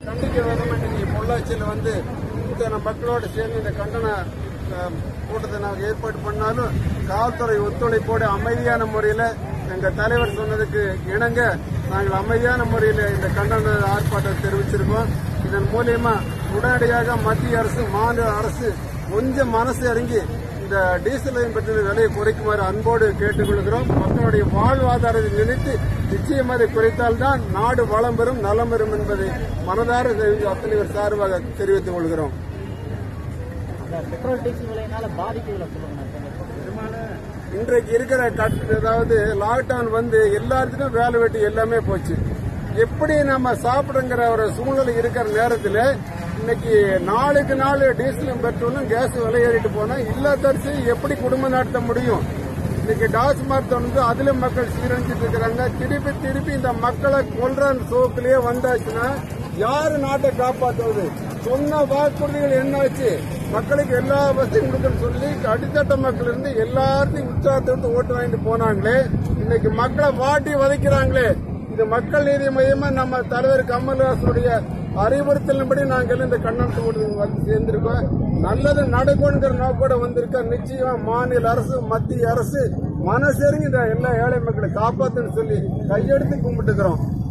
கண்டிக்க விதமா இன்னைக்கு பொள்ளாச்சியில் வந்து இத்தனை மக்களோடு சேர்ந்து இந்த கண்டன அஹ், கூட்டத்தை நாங்கள் ஏற்பாடு பண்ணாலும் காவல்துறை ஒத்துழைப்போடு அமைதியான முறையில் எங்க தலைவர் சொன்னதுக்கு இணங்க நாங்கள் அமைதியான முறையில் இந்த கண்டன ஆர்ப்பாட்டத்தை தெரிவிச்சிருக்கோம் இதன் மூலியமா உடனடியாக மத்திய அரசு மாநில அரசு கொஞ்சம் மனசு இறங்கி இந்த டீசல் பற்றின விலையை குறைக்குமாறு அன்போடு கேட்டுக்கொள்கிறோம் மக்களுடைய வாழ்வாதாரத்தை நினைத்து நிச்சயம் அதை குறைத்தால்தான் நாடு வளம் பெறும் நலம் பெறும் என்பதை மனதார அத்தனை பேர் சார்பாக தெரிவித்துக் கொள்கிறோம் அந்த பெட்ரோல் டீசல் விலையினால பாதிப்புகளை சொல்லுங்க இன்றைக்கு இருக்கிற கட் அதாவது லாக்டவுன் வந்து எல்லாத்துக்கும் வேலை வெட்டி எல்லாமே போச்சு எப்படி நம்ம சாப்பிடுங்கிற ஒரு சூழ்நிலை இருக்கிற நேரத்தில் இன்னைக்கு நாளுக்கு நாள் டீசலும் பெட்ரோலும் கேஸ் விலை ஏறிட்டு போனா இல்லாதரிசி எப்படி குடும்பம் நடத்த முடியும் இன்னைக்கு டாஸ்மாக் வந்து அதுல மக்கள் சீரழிஞ்சிட்டு இருக்கிறாங்க திருப்பி திருப்பி இந்த மக்களை கொல்ற சோக்கிலேயே வந்தாச்சுன்னா யாரு நாட்டை காப்பாற்றுவது சொன்ன வாக்குறுதிகள் என்னாச்சு மக்களுக்கு எல்லா வசதியும் கொடுக்கணும்னு சொல்லி அடித்தட்ட மக்கள் இருந்து எல்லாத்தையும் உற்சாகத்தோடு ஓட்டு வாங்கிட்டு போனாங்களே இன்னைக்கு மக்களை வாட்டி வதைக்கிறாங்களே இது மக்கள் நீதி மையமா நம்ம தலைவர் கமல்ஹாசனுடைய அறிவுறுத்தலின்படி நாங்கள் இந்த கண்ணனத்து கூட்டத்துக்கு வந்து சேர்ந்திருக்கோம் நல்லது நடக்கும்ங்கிற நோக்கோட வந்திருக்க நிச்சயமா மாநில அரசு மத்திய அரசு மனசெருங்கி இந்த எல்லா ஏழை மக்களை காப்பாத்துன்னு சொல்லி கையெடுத்து கும்பிட்டுக்கிறோம்